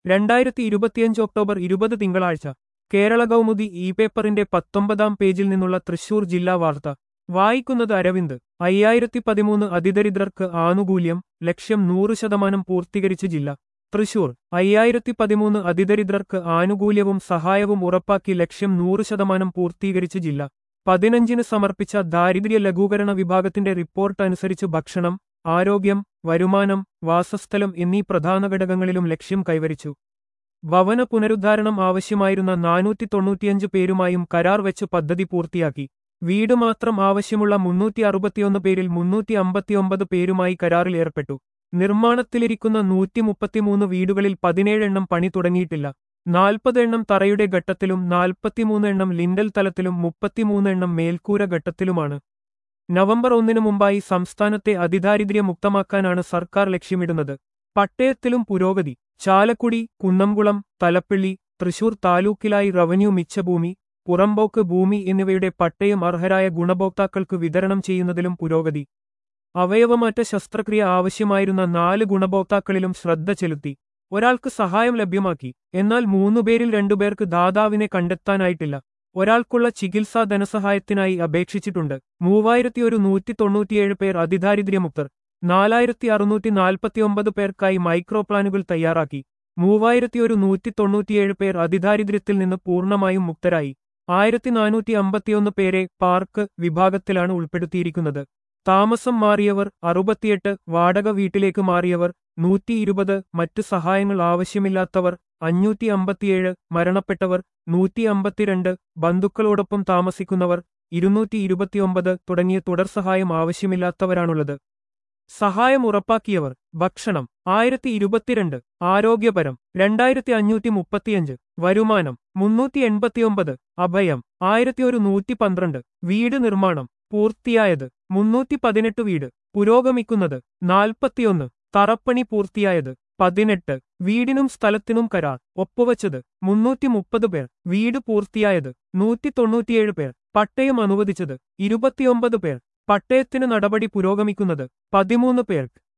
രണ്ടായിരത്തി ഇരുപത്തിയഞ്ച് ഒക്ടോബർ ഇരുപത് തിങ്കളാഴ്ച കേരള കൗമുദി ഇ പേപ്പറിന്റെ പത്തൊമ്പതാം പേജിൽ നിന്നുള്ള തൃശൂർ ജില്ലാ വാർത്ത വായിക്കുന്നത് അരവിന്ദ് അയ്യായിരത്തി പതിമൂന്ന് അതിദരിദ്രർക്ക് ആനുകൂല്യം ലക്ഷ്യം നൂറ് ശതമാനം പൂർത്തീകരിച്ച് ജില്ല തൃശൂർ അയ്യായിരത്തി പതിമൂന്ന് അതിദരിദ്രർക്ക് ആനുകൂല്യവും സഹായവും ഉറപ്പാക്കി ലക്ഷ്യം നൂറ് ശതമാനം പൂർത്തീകരിച്ച് ജില്ല പതിനഞ്ചിന് സമർപ്പിച്ച ദാരിദ്ര്യ ലഘൂകരണ വിഭാഗത്തിന്റെ റിപ്പോർട്ട് അനുസരിച്ച് ഭക്ഷണം ആരോഗ്യം വരുമാനം വാസസ്ഥലം എന്നീ പ്രധാന ഘടകങ്ങളിലും ലക്ഷ്യം കൈവരിച്ചു ഭവന പുനരുദ്ധാരണം ആവശ്യമായിരുന്ന നാനൂറ്റി തൊണ്ണൂറ്റിയഞ്ച് പേരുമായും കരാർ വെച്ച് പദ്ധതി പൂർത്തിയാക്കി വീട് മാത്രം ആവശ്യമുള്ള മുന്നൂറ്റി അറുപത്തിയൊന്ന് പേരിൽ മുന്നൂറ്റി അമ്പത്തിയൊമ്പത് പേരുമായി കരാറിൽ ഏർപ്പെട്ടു നിർമ്മാണത്തിലിരിക്കുന്ന നൂറ്റി മുപ്പത്തിമൂന്ന് വീടുകളിൽ പതിനേഴ് എണ്ണം പണി തുടങ്ങിയിട്ടില്ല നാൽപ്പത് എണ്ണം തറയുടെ ഘട്ടത്തിലും നാൽപ്പത്തിമൂന്ന് എണ്ണം ലിൻഡൽ തലത്തിലും മുപ്പത്തിമൂന്ന് എണ്ണം മേൽക്കൂര ഘട്ടത്തിലുമാണ് നവംബർ ഒന്നിനു മുമ്പായി സംസ്ഥാനത്തെ അതിദാരിദ്ര്യ മുക്തമാക്കാനാണ് സർക്കാർ ലക്ഷ്യമിടുന്നത് പട്ടയത്തിലും പുരോഗതി ചാലക്കുടി കുന്നംകുളം തലപ്പിള്ളി തൃശൂർ താലൂക്കിലായി റവന്യൂ മിച്ചഭൂമി പുറമ്പോക്ക് ഭൂമി എന്നിവയുടെ പട്ടയം അർഹരായ ഗുണഭോക്താക്കൾക്ക് വിതരണം ചെയ്യുന്നതിലും പുരോഗതി അവയവമാറ്റ ശസ്ത്രക്രിയ ആവശ്യമായിരുന്ന നാല് ഗുണഭോക്താക്കളിലും ശ്രദ്ധ ചെലുത്തി ഒരാൾക്ക് സഹായം ലഭ്യമാക്കി എന്നാൽ മൂന്നുപേരിൽ രണ്ടുപേർക്ക് ദാതാവിനെ കണ്ടെത്താനായിട്ടില്ല ഒരാൾക്കുള്ള ചികിത്സാ ധനസഹായത്തിനായി അപേക്ഷിച്ചിട്ടുണ്ട് മൂവായിരത്തി ഒരു നൂറ്റി തൊണ്ണൂറ്റിയേഴ് പേർ അതിദാരിദ്ര്യമുക്തർ നാലായിരത്തി അറുന്നൂറ്റി നാൽപ്പത്തിയൊമ്പത് പേർക്കായി മൈക്രോ പ്ലാനുകൾ തയ്യാറാക്കി മൂവായിരത്തി ഒരു നൂറ്റി തൊണ്ണൂറ്റിയേഴ് പേർ അതിദാരിദ്ര്യത്തിൽ നിന്ന് പൂർണ്ണമായും മുക്തരായി ആയിരത്തി നാനൂറ്റി അമ്പത്തിയൊന്ന് പേരെ പാർക്ക് വിഭാഗത്തിലാണ് ഉൾപ്പെടുത്തിയിരിക്കുന്നത് താമസം മാറിയവർ അറുപത്തിയെട്ട് വാടക വീട്ടിലേക്ക് മാറിയവർ നൂറ്റി ഇരുപത് മറ്റ് സഹായങ്ങൾ ആവശ്യമില്ലാത്തവർ അഞ്ഞൂറ്റി അമ്പത്തിയേഴ് മരണപ്പെട്ടവർ നൂറ്റി അമ്പത്തിരണ്ട് ബന്ധുക്കളോടൊപ്പം താമസിക്കുന്നവർ ഇരുന്നൂറ്റി ഇരുപത്തിയൊമ്പത് തുടങ്ങിയ തുടർ സഹായം ആവശ്യമില്ലാത്തവരാണുള്ളത് സഹായം ഉറപ്പാക്കിയവർ ഭക്ഷണം ആയിരത്തി ഇരുപത്തിരണ്ട് ആരോഗ്യപരം രണ്ടായിരത്തി അഞ്ഞൂറ്റി മുപ്പത്തിയഞ്ച് വരുമാനം മുന്നൂറ്റി എൺപത്തിയൊമ്പത് അഭയം ആയിരത്തി ഒരു നൂറ്റി പന്ത്രണ്ട് വീട് നിർമ്മാണം പൂർത്തിയായത് മുന്നൂറ്റി പതിനെട്ട് വീട് പുരോഗമിക്കുന്നത് നാൽപ്പത്തിയൊന്ന് തറപ്പണി പൂർത്തിയായത് പതിനെട്ട് വീടിനും സ്ഥലത്തിനും കരാർ ഒപ്പുവച്ചത് മുന്നൂറ്റി മുപ്പത് പേർ വീട് പൂർത്തിയായത് നൂറ്റി തൊണ്ണൂറ്റിയേഴ് പേർ പട്ടയം അനുവദിച്ചത് ഇരുപത്തിയൊമ്പത് പേർ പട്ടയത്തിന് നടപടി പുരോഗമിക്കുന്നത് പതിമൂന്ന് പേർക്ക്